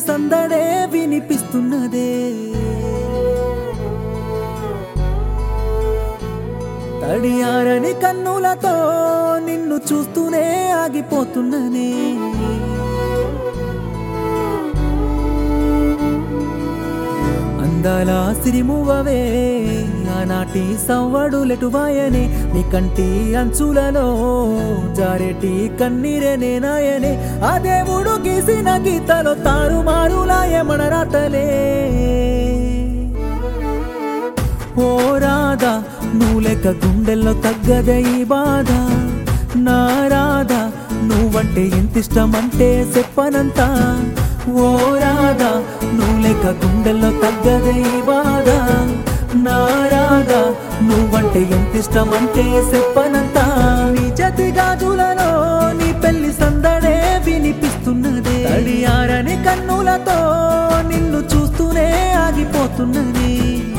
సందడే వినిపిస్తున్నదే తడియారని కన్నులతో నిన్ను చూస్తూనే ఆగిపోతున్ననే అందాల సిరిమువవే ఆనాటి సవ్వడులెటువాయనే నీ కంటి అంచులలో జారెటి కన్నీరే నేనాయనే ఆ దేవుడు గీసిన గీతలో తారుమారులాయమణ రాతలే ఓ రాధా నువ్వు లెక్క గుండెల్లో తగ్గదే ఈ బాధ నా రాధా నువ్వంటే ఎంత ఇష్టం అంటే చెప్పనంత ఓ రాధా నువ్వు లెక్క గుండెల్లో తగ్గదే ఈ బాధ నా రాధా నువ్వంటే ఎంత ఇష్టం అంటే చెప్పనంత నీ జతి గాజులలో నీ పెళ్లి సందడే వినిపిస్తున్నదే తడియారని కన్నులతో నిన్ను చూస్తూనే ఆగిపోతున్నది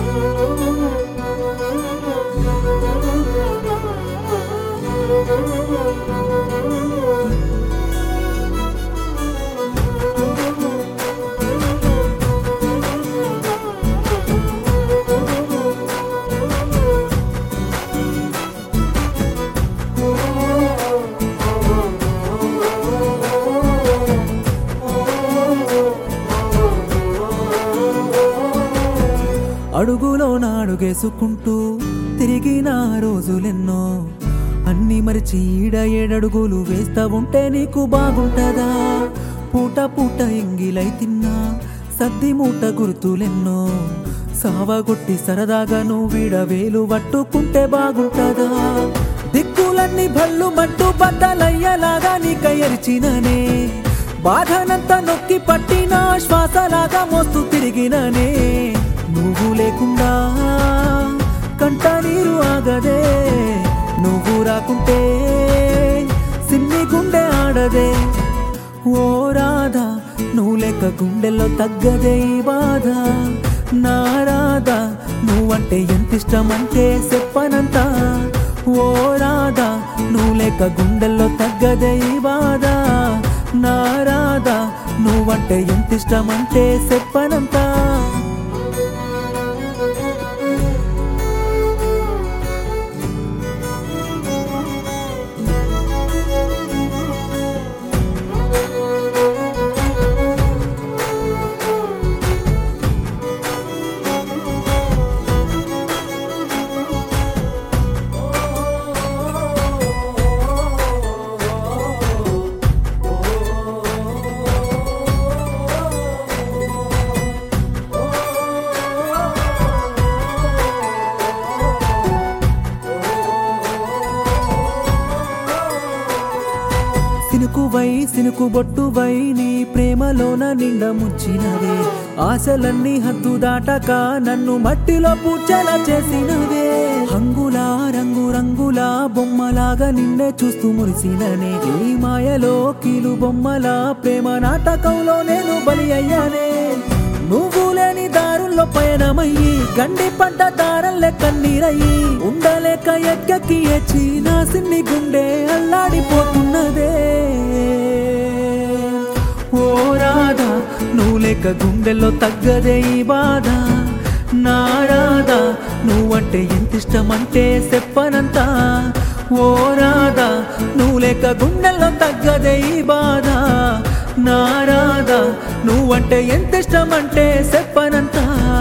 అడుగులో నాడుగేసుకుంటూ తిరిగిన రోజులెన్నో అన్ని మరిచి ఈడ ఏడడుగులు వేస్తా ఉంటే నీకు బాగుంటదా పూట పూట ఎంగిలై తిన్నా సద్ది మూట గుర్తులెన్నో సావగొట్టి సరదాగా నువ్వు వీడ వేలు పట్టుకుంటే బాగుంటదా దిక్కులన్నీ భల్లు మట్టు బద్దలయ్యేలాగా నీకయ్యరిచిననే బాధనంతా నొక్కి పట్టిన శ్వాసలాగా మోస్తూ తిరిగిననే నువ్వు లేకుండా కంట నీరు ఆగదే నువ్వు రాకుంటే సిన్ని గుండె ఆడదే ఓ రాధా నువ్వు లెక్క గుండెల్లో తగ్గదే ఈ బాధ నా రాధా నువ్వంటే ఎంత ఇష్టం అంటే చెప్పనంత ఓ రాధా నువ్వు లెక్క గుండెల్లో తగ్గదే ఈ బాధ నా రాధా నువ్వంటే ఎంత ఇష్టం అంటే చెప్పనంత సినుకువై సినుకు బొట్టువై నీ ప్రేమలోన నిండ ముంచినవే ఆశలన్నీ హద్దు దాటక నన్ను మట్టిలో పూడ్చేల చేసినవే హంగులా రంగు రంగులా బొమ్మలాగా నిన్నే చూస్తూ మురిసిననే ఈ మాయలో కీలు బొమ్మల ప్రేమ నాటకంలో నేను బలి అయ్యానే నువ్వు లేని దారుల్లో పయనమయ్యి గండి పడ్డ దారల్లే కన్నీరయ్యి ఉండలేక ఎక్కకి ఎచ్చి నా సిన్ని గుండె అల్లాడిపోతున్నదే ఓ రాధా నువ్వు లేక గుండెల్లో తగ్గదే ఈ బాధ నా రాధా నువ్వంటే ఎంత ఇష్టమంటే చెప్పనంత ఓ రాధా నువ్వు లేక గుండెల్లో తగ్గదే ఈ బాధ నా రాధా నువ్వంటే ఎంత ఇష్టమంటే చెప్పనంత